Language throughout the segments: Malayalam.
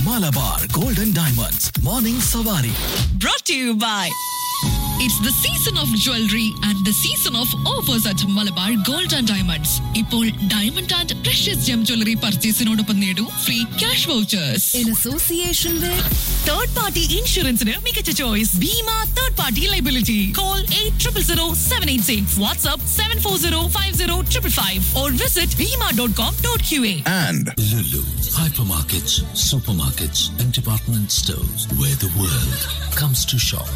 Malabar gold and diamonds morning Savari brought to you by It's the season of jewelry and the season of offers at Malabar Gold and Diamonds. ഇപ്പോൾ diamond and precious gem jewellery പർച്ചേസിനോടൊപ്പം നേടൂ free cash vouchers in association with third party ഇൻഷുറൻസിന് മികച്ച choice Bhima third party liability call eight triple zero seven eight six WhatsApp seven four zero five zero triple five or visit Bhima dot com dot Q A and Lulu, hypermarkets, supermarkets, and department stores where the world comes to shop.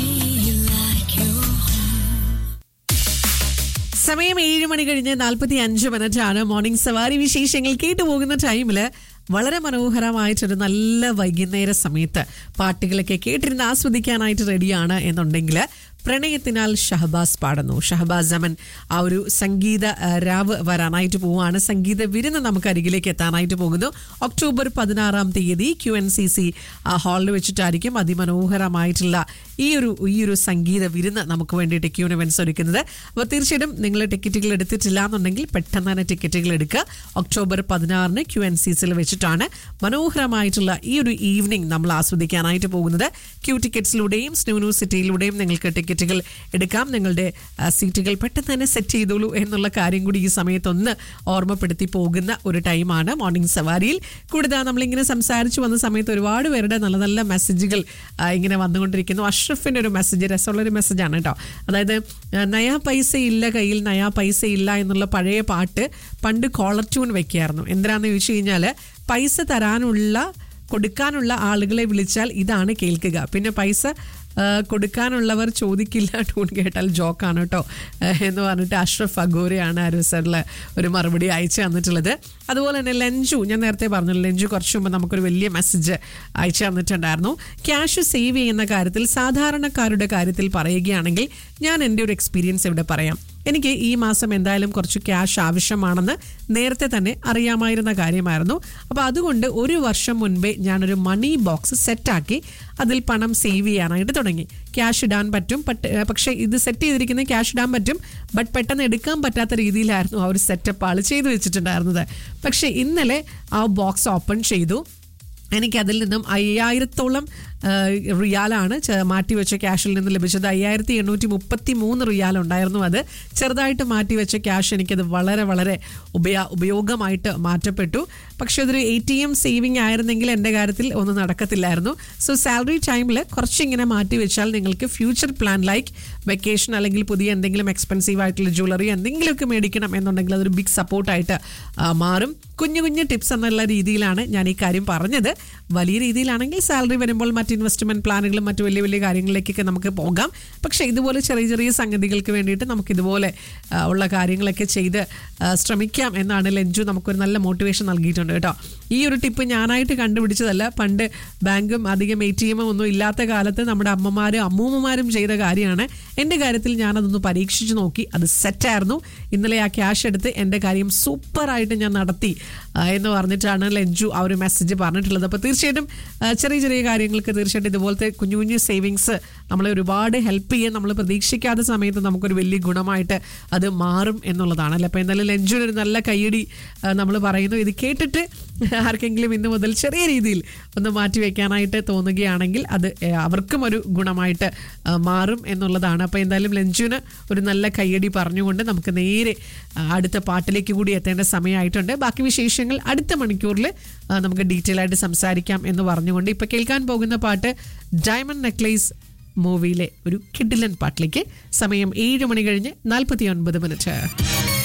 സമയം ഏഴ് മണി കഴിഞ്ഞ് നാൽപ്പത്തി അഞ്ച് മിനിറ്റ് ആണ് മോർണിംഗ് സവാരി വിശേഷങ്ങൾ കേട്ടുപോകുന്ന ടൈമിൽ വളരെ മനോഹരമായിട്ടൊരു നല്ല വൈകുന്നേര സമയത്ത് പാട്ടുകളൊക്കെ കേട്ടിരുന്ന് ആസ്വദിക്കാനായിട്ട് റെഡിയാണ് എന്നുണ്ടെങ്കിൽ പ്രണയത്തിനാൽ ഷഹബാസ് പാടുന്നു ഷഹബാസ് അമൻ ആ ഒരു സംഗീത ആ, രാവ് വരാനായിട്ട് പോവുകയാണ് സംഗീത വിരുന്ന് നമുക്ക് അരികിലേക്ക് എത്താനായിട്ട് പോകുന്നു ഒക്ടോബർ പതിനാറാം തീയതി ക്യു എൻ സി സി ഹാളിൽ വെച്ചിട്ടായിരിക്കും അതിമനോഹരമായിട്ടുള്ള ഈ ഒരു ഈ ഒരു സംഗീത വിരുന്ന് നമുക്ക് വേണ്ടിയിട്ട് ക്യൂൻ ഇവൻസ് ഒരുക്കുന്നത് അപ്പോൾ തീർച്ചയായിട്ടും നിങ്ങൾ ടിക്കറ്റുകൾ എടുത്തിട്ടില്ല എന്നുണ്ടെങ്കിൽ പെട്ടെന്ന് തന്നെ ടിക്കറ്റുകൾ എടുക്കുക ഒക്ടോബർ പതിനാറിന് ക്യു എൻ സി സിയിൽ വെച്ചിട്ടാണ് മനോഹരമായിട്ടുള്ള ഈ ഒരു ഈവനിങ് നമ്മൾ ആസ്വദിക്കാനായിട്ട് പോകുന്നത് ക്യൂ ടിക്കറ്റ്സിലൂടെയും സ്നൂനു സിറ്റിയിലൂടെയും നിങ്ങൾക്ക് ടിക്കറ്റുകൾ എടുക്കാം നിങ്ങളുടെ ആ, സീറ്റുകൾ പെട്ടെന്ന് തന്നെ സെറ്റ് ചെയ്തോളൂ എന്നുള്ള കാര്യം കൂടി ഈ സമയത്തൊന്ന് ഓർമ്മപ്പെടുത്തി പോകുന്ന ഒരു ടൈമാണ് മോർണിംഗ് സവാരിയിൽ കൂടുതൽ നമ്മളിങ്ങനെ സംസാരിച്ചു വന്ന സമയത്ത് ഒരുപാട് പേരുടെ നല്ല നല്ല മെസ്സേജുകൾ ആ, ഇങ്ങനെ വന്നുകൊണ്ടിരിക്കുന്നു അഷ്റഫിൻ്റെ ഒരു മെസ്സേജ് രസമുള്ളൊരു മെസ്സേജാണ് കേട്ടോ അതായത് ആ, നയാ പൈസ ഇല്ല കയ്യിൽ നയാ പൈസ ഇല്ല എന്നുള്ള പഴയ പാട്ട് പണ്ട് കോളർ ട്യൂൺ വെക്കുകയായിരുന്നു എന്തിനാന്ന് ചോദിച്ചു കഴിഞ്ഞാൽ പൈസ തരാനുള്ള കൊടുക്കാനുള്ള ആളുകളെ വിളിച്ചാൽ ഇതാണ് കേൾക്കുക പിന്നെ പൈസ ആ, കൊടുക്കാനുള്ളവർ ചോദിക്കില്ല ട്യൂൺ കേട്ടാൽ ജോക്കാണ് കേട്ടോ ആ, എന്ന് പറഞ്ഞിട്ട് അഷ്റഫ് അഗോരയാണ് ആരോസറിൽ ഒരു മറുപടി അയച്ചു തന്നിട്ടുള്ളത് അതുപോലെ തന്നെ ലഞ്ചു ഞാൻ നേരത്തെ പറഞ്ഞു ലഞ്ചു കുറച്ച് മുമ്പ് നമുക്കൊരു വലിയ മെസ്സേജ് അയച്ചു തന്നിട്ടുണ്ടായിരുന്നു ക്യാഷ് സേവ് ചെയ്യുന്ന കാര്യത്തിൽ സാധാരണക്കാരുടെ കാര്യത്തിൽ പറയുകയാണെങ്കിൽ ഞാൻ എൻ്റെ ഒരു എക്സ്പീരിയൻസ് ഇവിടെ പറയാം എനിക്ക് ഈ മാസം എന്തായാലും കുറച്ച് ക്യാഷ് ആവശ്യമാണെന്ന് നേരത്തെ തന്നെ അറിയാമായിരുന്ന കാര്യമായിരുന്നു അപ്പോൾ അതുകൊണ്ട് ഒരു വർഷം മുൻപേ ഞാനൊരു മണി ബോക്സ് സെറ്റാക്കി അതിൽ പണം സേവ് ചെയ്യാനായിട്ട് തുടങ്ങി ക്യാഷ് ഇടാൻ പറ്റും പട്ട് പക്ഷേ ഇത് സെറ്റ് ചെയ്തിരിക്കുന്ന ക്യാഷ് ഇടാൻ പറ്റും ബട്ട് പെട്ടെന്ന് എടുക്കാൻ പറ്റാത്ത രീതിയിലായിരുന്നു ആ ഒരു സെറ്റപ്പ് ആൾ ചെയ്തു വെച്ചിട്ടുണ്ടായിരുന്നത് പക്ഷേ ഇന്നലെ ആ ബോക്സ് ഓപ്പൺ ചെയ്തു എനിക്കതിൽ നിന്നും അയ്യായിരത്തോളം ആ, റിയാലാണ് ചെ- മാറ്റിവെച്ച ക്യാഷിൽ നിന്ന് ലഭിച്ചത് അയ്യായിരത്തി എണ്ണൂറ്റി മുപ്പത്തി മൂന്ന് റിയാൽ ഉണ്ടായിരുന്നു അത് ചെറുതായിട്ട് മാറ്റിവെച്ച ക്യാഷ് എനിക്കത് വളരെ വളരെ ഉപയ ഉപയോഗമായിട്ട് മാറ്റപ്പെട്ടു പക്ഷെ അതൊരു എ ടി എം സേവിങ് ആയിരുന്നെങ്കിൽ എൻ്റെ കാര്യത്തിൽ ഒന്നും നടക്കത്തില്ലായിരുന്നു സോ സാലറി ടൈമിൽ കുറച്ചിങ്ങനെ മാറ്റി വെച്ചാൽ നിങ്ങൾക്ക് ഫ്യൂച്ചർ പ്ലാൻ ലൈക്ക് വെക്കേഷൻ അല്ലെങ്കിൽ പുതിയ എന്തെങ്കിലും എക്സ്പെൻസീവ് ആയിട്ടുള്ള ജ്വല്ലറി എന്തെങ്കിലുമൊക്കെ മേടിക്കണം എന്നുണ്ടെങ്കിൽ അതൊരു ബിഗ് സപ്പോർട്ടായിട്ട് മാറും കുഞ്ഞു കുഞ്ഞു ടിപ്സ് എന്നുള്ള രീതിയിലാണ് ഞാൻ ഈ കാര്യം പറഞ്ഞത് വലിയ രീതിയിലാണെങ്കിൽ സാലറി വരുമ്പോൾ മറ്റ് ഇൻവെസ്റ്റ്മെന്റ് പ്ലാനുകളും മറ്റു വലിയ വലിയ കാര്യങ്ങളിലേക്കൊക്കെ നമുക്ക് പോകാം പക്ഷേ ഇതുപോലെ ചെറിയ ചെറിയ സംഗതികൾക്ക് വേണ്ടിയിട്ട് നമുക്ക് ഇതുപോലെ ആ, ഉള്ള കാര്യങ്ങളൊക്കെ ചെയ്ത് ആ, ശ്രമിക്കാം എന്നാണ് ലഞ്ചു നമുക്കൊരു നല്ല മോട്ടിവേഷൻ നൽകിയിട്ടുണ്ട് കേട്ടോ ഈ ഒരു ടിപ്പ് ഞാനായിട്ട് കണ്ടുപിടിച്ചതല്ല പണ്ട് ബാങ്കും അധികം എ ടി എമ്മും ഒന്നും ഇല്ലാത്ത കാലത്ത് നമ്മുടെ അമ്മമാരും അമ്മൂമ്മമാരും ചെയ്ത കാര്യമാണ് എൻ്റെ കാര്യത്തിൽ ഞാനതൊന്ന് പരീക്ഷിച്ച് നോക്കി അത് സെറ്റായിരുന്നു ഇന്നലെ ആ ക്യാഷ് എടുത്ത് എൻ്റെ കാര്യം സൂപ്പറായിട്ട് ഞാൻ നടത്തി ആ, എന്ന് പറഞ്ഞിട്ടാണ് ലഞ്ചു ആ ഒരു മെസ്സേജ് പറഞ്ഞിട്ടുള്ളത് അപ്പോൾ തീർച്ചയായിട്ടും ആ, ചെറിയ ചെറിയ കാര്യങ്ങൾക്ക് തീർച്ചയായിട്ടും ഇതുപോലത്തെ കുഞ്ഞു കുഞ്ഞു സേവിങ്സ് നമ്മളെ ഒരുപാട് ഹെൽപ്പ് ചെയ്യാൻ നമ്മൾ പ്രതീക്ഷിക്കാത്ത സമയത്ത് നമുക്കൊരു വലിയ ഗുണമായിട്ട് അത് മാറും എന്നുള്ളതാണ് അല്ലേ അപ്പോൾ എന്തായാലും ലഞ്ചുവിന് ഒരു നല്ല കൈയടി നമ്മൾ പറയുന്നു ഇത് കേട്ടിട്ട് ആർക്കെങ്കിലും ഇന്ന് മുതൽ ചെറിയ രീതിയിൽ ഒന്ന് മാറ്റി വെക്കാനായിട്ട് തോന്നുകയാണെങ്കിൽ അത് ഏ, അവർക്കും ഒരു ഗുണമായിട്ട് ആ, മാറും എന്നുള്ളതാണ് അപ്പോൾ എന്തായാലും ലഞ്ചുവിന് ഒരു നല്ല കൈയടി പറഞ്ഞുകൊണ്ട് നമുക്ക് നേരെ ആ, അടുത്ത പാട്ടിലേക്ക് കൂടി എത്തേണ്ട സമയമായിട്ടുണ്ട് ബാക്കി വിശേഷങ്ങൾ അടുത്ത മണിക്കൂറിൽ ആ, നമുക്ക് ഡീറ്റെയിൽ ആയിട്ട് സംസാരിക്കാം എന്ന് പറഞ്ഞുകൊണ്ട് ഇപ്പോൾ കേൾക്കാൻ പോകുന്ന പാട്ട് ഡയമണ്ട് നെക്ലേസ് മൂവിയിലെ ഒരു കിഡിലൻ പാട്ടിലേക്ക് സമയം ഏഴ് മണി കഴിഞ്ഞ് നാൽപ്പത്തി ഒൻപത് മിനിറ്റ്